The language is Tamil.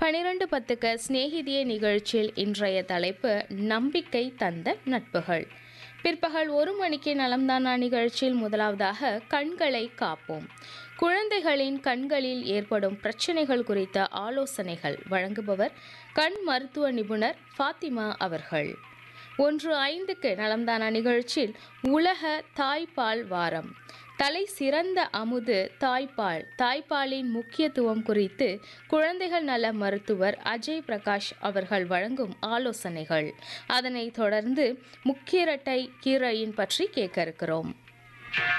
பனிரெண்டு பத்துக்கு சிநேகிதிய நிகழ்ச்சியில் இன்றைய தலைப்பு நம்பிக்கை தந்த நட்புகள் பிற்பகல் ஒரு மணிக்கு நலம்தானா நிகழ்ச்சியில் முதலாவதாக கண்களை காப்போம் குழந்தைகளின் கண்களில் ஏற்படும் பிரச்சனைகள் குறித்த ஆலோசனைகள் வழங்குபவர் கண் மருத்துவ நிபுணர் ஃபாத்திமா அவர்கள் ஒன்று ஐந்துக்கு நலம்தானா நிகழ்ச்சியில் உலக தாய்ப்பால் வாரம் தலை சிறந்த அமுது தாய்ப்பால் தாய்ப்பாலின் முக்கியத்துவம் குறித்து குழந்தைகள் நல மருத்துவர் அஜய் பிரகாஷ் அவர்கள் வழங்கும் ஆலோசனைகள் அதனைத் தொடர்ந்து முக்கிரட்டை கீரையின் பற்றி கேட்க இருக்கிறோம்